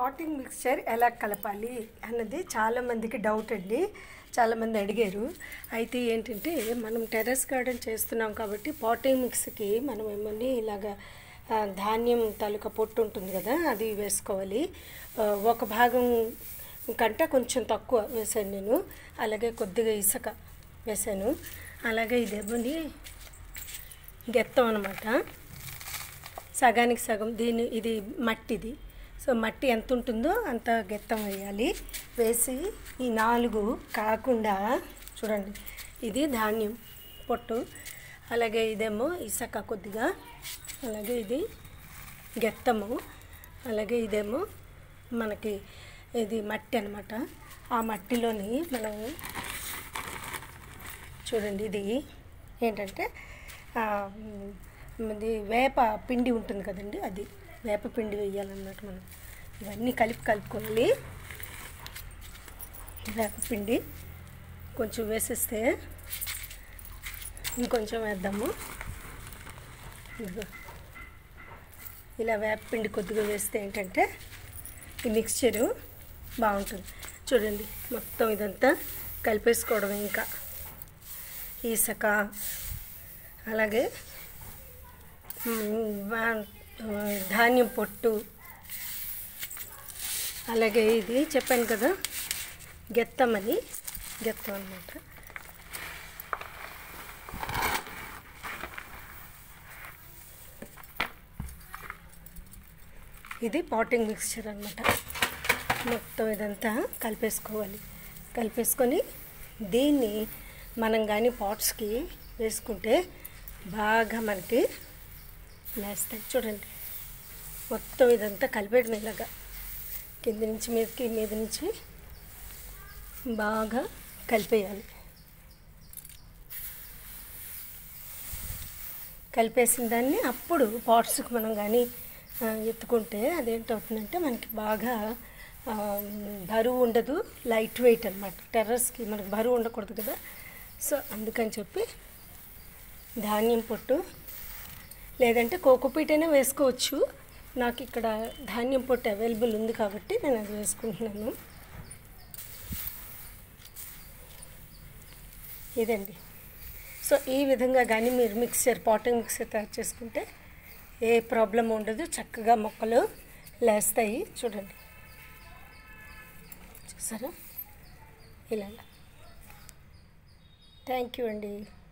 Potting mixture ఎలా కలపాలి అన్నది చాలామందికి డౌట్ అండి చాలామంది అడిగారు అయితే ఏంటంటే మనం టెర్రస్ గార్డెన్ చేస్తున్నాం కాబట్టి పాటింగ్ మిక్స్కి మనం ఏమని ఇలాగా ఆ, ధాన్యం తాలూకా పొట్టు ఉంటుంది కదా అది వేసుకోవాలి ఆ, ఒక భాగం కంటే కొంచెం తక్కువ వేసాను నేను అలాగే కొద్దిగా ఇసుక వేసాను అలాగే ఇదేమని గెత్తం అనమాట సగానికి సగం దీని ఇది మట్టిది సో మట్టి ఎంత ఉంటుందో అంత గెత్తం వేయాలి వేసి ఈ నాలుగు కాకుండా చూడండి ఇది ధాన్యం పొట్టు అలాగే ఇదేమో ఇసక కొద్దిగా అలాగే ఇది గెత్తము అలాగే ఇదేమో మనకి ఇది మట్టి అనమాట ఆ మట్టిలోని మనం చూడండి ఇది ఏంటంటే ఆ, మ్, ఇది వేప పిండి ఉంటుంది కదండి అది వేప పిండి వేయాలన్నమాట మనం ఇవన్నీ కలిపి కలుపుకోవాలి వేప పిండి కొంచెం వేసేస్తే ఇంకొంచెం వేద్దాము ఇదిగో. ఇలా వేప పిండి కొద్దిగా వేస్తే ఏంటంటే ఈ మిక్స్చరు బాగుంటుంది చూడండి మొత్తం ఇదంతా కలిపేసుకోవడం ఇంకా ఇసుక అలాగే మ్, వా- ధాన్యం పొట్టు అలాగే ఇది చెప్పాను కదా గెత్తం అని గెత్తం అనమాట ఇది పాటింగ్ మిక్స్చర్ అనమాట మొత్తం ఇదంతా కలిపేసుకోవాలి కలిపేసుకొని దీన్ని మనం కానీ పాట్స్కి వేసుకుంటే బాగా మనకి లేస్తాయి చూడండి మొత్తం ఇదంతా కలిపేయడం ఇలాగా కింద నుంచి మీదకి మీద నుంచి బాగా కలిపేయాలి కలిపేసిన దాన్ని అప్పుడు పాట్స్కి మనం కానీ ఆ, ఎత్తుకుంటే అదేంటవుతుందంటే మనకి బాగా ఆ, బరువు ఉండదు లైట్ వెయిట్ అనమాట టెర్రస్కి మనకి బరువు ఉండకూడదు కదా సో అందుకని చెప్పి ధాన్యం పొట్టు లేదంటే కోకోపీట్ అయినా వేసుకోవచ్చు నాకు ఇక్కడ ధాన్యం పొట్టు అవైలబుల్ ఉంది కాబట్టి నేను అది వేసుకుంటున్నాను ఇదండి సో ఈ విధంగా కానీ మీరు మిక్సర్ పాటింగ్ మిక్సర్ తయారు చేసుకుంటే ఏ ప్రాబ్లం ఉండదు చక్కగా మొక్కలు లేస్తాయి చూడండి చూసారా ఇలా థ్యాంక్ యూ అండి